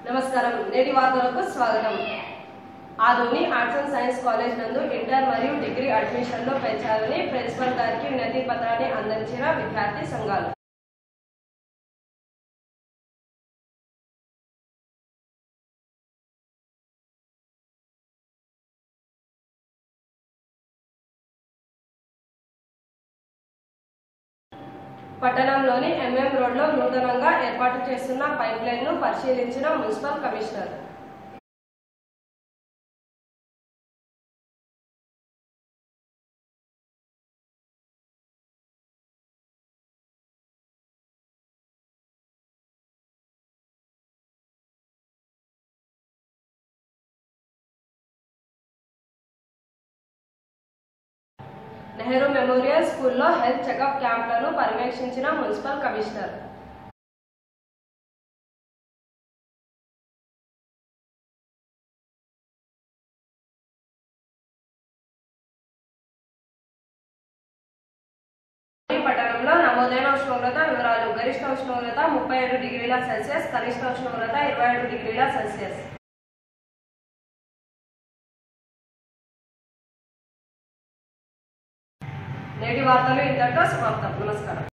నమస్కారం నేటి వార్తలకు స్వాగతం Adoni arts and science college నందు ఇంటర్ మరియు డిగ్రీ అడ్మిషన్లు పెంచాలని ప్రిన్సిపల్ గారికి వినతి పత్రాన్ని అందించిన విద్యార్థి సంఘాలు పట్టణంలోని ఎంఎం రోడ్లో నూతనంగా ఏర్పాటు చేస్తున్న పైప్ లైన్ ను పరిశీలించిన మున్సిపల్ కమిషనర్ నెహ్రూ మెమోరియల్ స్కూల్లో హెల్త్ చెకప్ క్యాంపులను పర్యవేక్షించిన మున్సిపల్ కమిషనర్ ఈ పట్టణంలో నమోదైన ఉష్ణోగ్రత వివరాలు గరిష్ట ఉష్ణోగ్రత ముప్పై ఏడు డిగ్రీల సెల్సియస్ కనిష్ట ఉష్ణోగ్రత ఇరవై ఏడు డిగ్రీల సెల్సియస్ నేటి వార్తలు ఇంతటితో సమాప్తం నమస్కారం